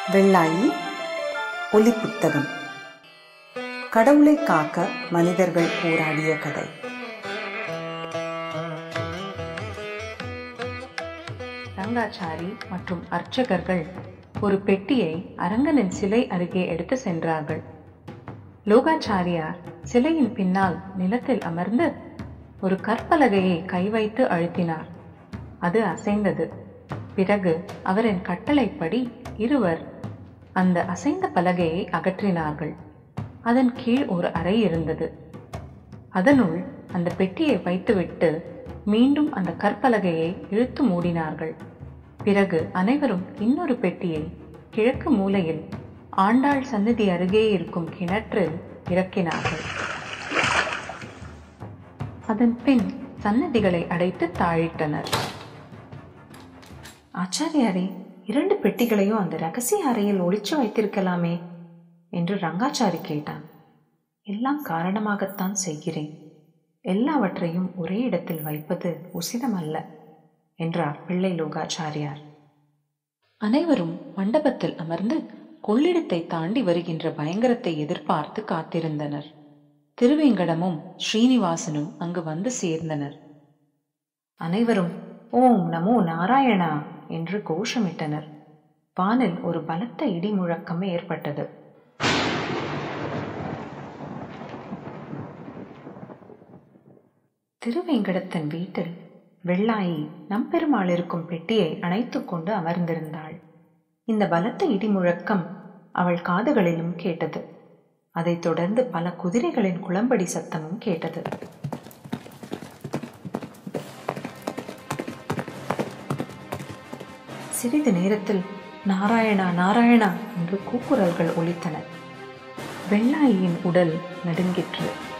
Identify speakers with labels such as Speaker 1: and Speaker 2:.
Speaker 1: வெள்ளாயி ஒலி புத்தகம் கடவுளை காக்க மனிதர்கள் போராடிய கதை
Speaker 2: ரங்காச்சாரி மற்றும் அர்ச்சகர்கள் ஒரு பெட்டியை அரங்கனின் சிலை அருகே எடுத்து சென்றார்கள் லோகாச்சாரியார் சிலையின் பின்னால் நிலத்தில் அமர்ந்து ஒரு கற்பலகையை கை வைத்து அழுத்தினார் அது அசைந்தது பிறகு அவரின் கட்டளைப்படி இருவர் அந்த அசைந்த பலகையை அகற்றினார்கள் அதன் கீழ் ஒரு அறை இருந்தது அதனுள் அந்த பெட்டியை வைத்துவிட்டு மீண்டும் அந்த கற்பலகையை இழுத்து மூடினார்கள் பிறகு அனைவரும் இன்னொரு பெட்டியை கிழக்கு மூலையில் ஆண்டாள் சந்நிதி அருகே இருக்கும் கிணற்றில் இறக்கினார்கள் அதன் பின் சன்னதிகளை அடைத்து தாழிட்டனர்
Speaker 3: ஆச்சாரியாரே இரண்டு பெட்டிகளையும் அந்த ரகசிய அறையில் ஒளிச்சு வைத்திருக்கலாமே என்று ரங்காச்சாரி கேட்டான் எல்லாம் காரணமாகத்தான் செய்கிறேன் எல்லாவற்றையும் ஒரே இடத்தில் வைப்பது உசிதமல்ல என்றார் பிள்ளை லோகாச்சாரியார்
Speaker 2: அனைவரும் மண்டபத்தில் அமர்ந்து கொள்ளிடத்தை தாண்டி வருகின்ற பயங்கரத்தை எதிர்பார்த்து காத்திருந்தனர் திருவேங்கடமும் ஸ்ரீனிவாசனும் அங்கு வந்து சேர்ந்தனர்
Speaker 3: அனைவரும் ஓம் நமோ நாராயணா என்று கோஷமிட்டனர் வானில் ஒரு பலத்த இடி முழக்கம் ஏற்பட்டது திருவேங்கடத்தன் வீட்டில் வெள்ளாயி நம்பெருமாள் இருக்கும் பெட்டியை அணைத்துக் கொண்டு அமர்ந்திருந்தாள் இந்த பலத்த இடி முழக்கம் அவள் காதுகளிலும் கேட்டது அதைத் தொடர்ந்து பல குதிரைகளின் குளம்படி சத்தமும் கேட்டது சிறிது நேரத்தில் நாராயணா நாராயணா என்று கூக்குரல்கள் ஒலித்தன வெள்ளாயியின் உடல் நடுங்கிற்று